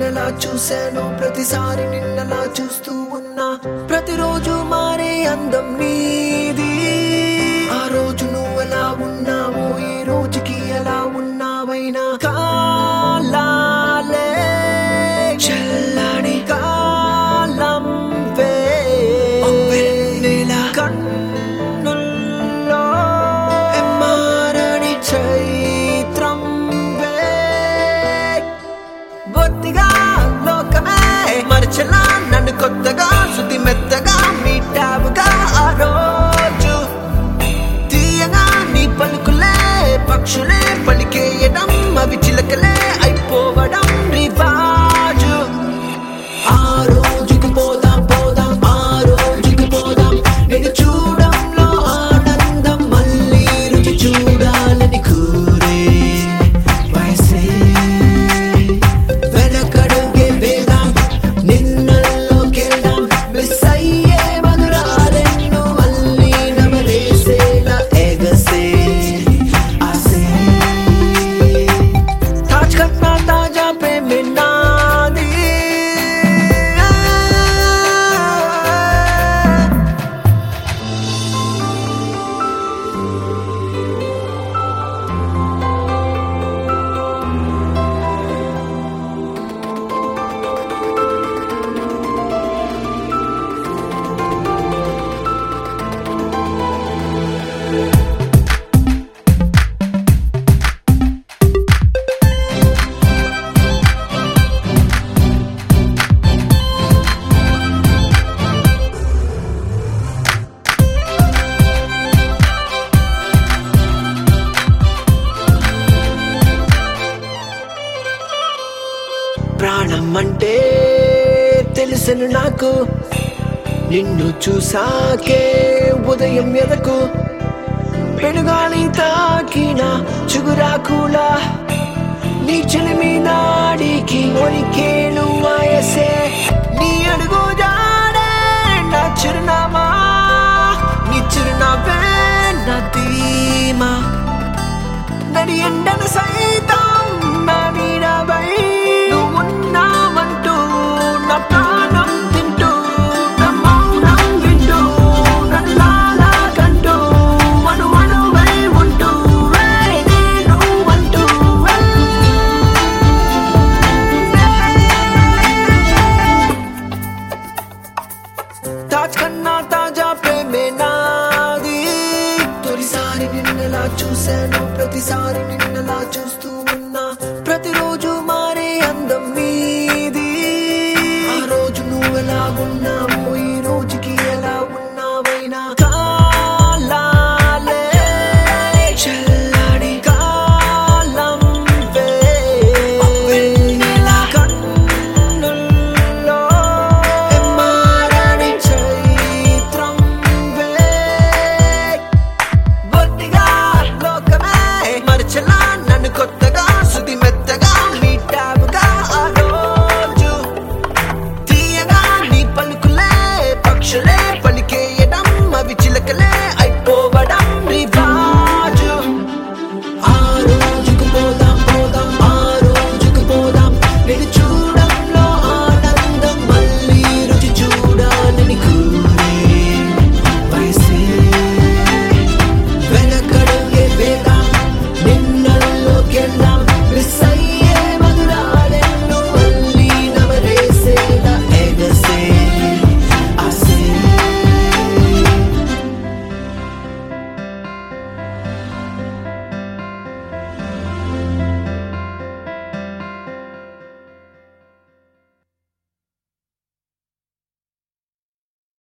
నిన్నలా చూశాను ప్రతిసారి నిన్నలా చూస్తూ ఉన్నా ప్రతిరోజు మారే అందం నీది ఆ రోజు నువ్వు ఎలా ఉన్నావో ఈ రోజుకి ఎలా ఉన్నావైనా కాలాలే చల్లని కాలం వేల కన్నుల్లో ఎమ్మారని చైత్రం వే బొత్తిగా లోకమే మరచలా నన్ను కొత్తగా శుద్ధి మెత్తగా మీటావుగా ఆ రోజు తీయగా నీ పలుకులే పక్షులే పలికేయడం అవి చిలకలే అయిపోవడం రివాజు ఆ రోజుకి పోదాం పోదాం ఆ రోజుకి పోదాం నేను చూడంలో ఆనందం మళ్ళీ రుచి చూడాలని కూరే వయసే వెనకడుగే వేదాం నిన్నల్లోకెళ్దాం మిస్ అయ్యే మధురాలెన్నో మళ్ళీ నవలేసేలా ఎగసే ఆసే తాజ్ కట్నా తాజా ప్రేమే నాది ప్రాణం అంటే తెలుసను నాకు నిన్ను చూసాకే ఉదయం ఎదకు పెనుగాలి తాకిన చుగురాకులా నీ చెలిమి నాడికి ఒరికేను వయసే నీ అడుగు జాడే నా చిరునామా నీ చిరునామే నా ధీమా నడి ఎండను సైతం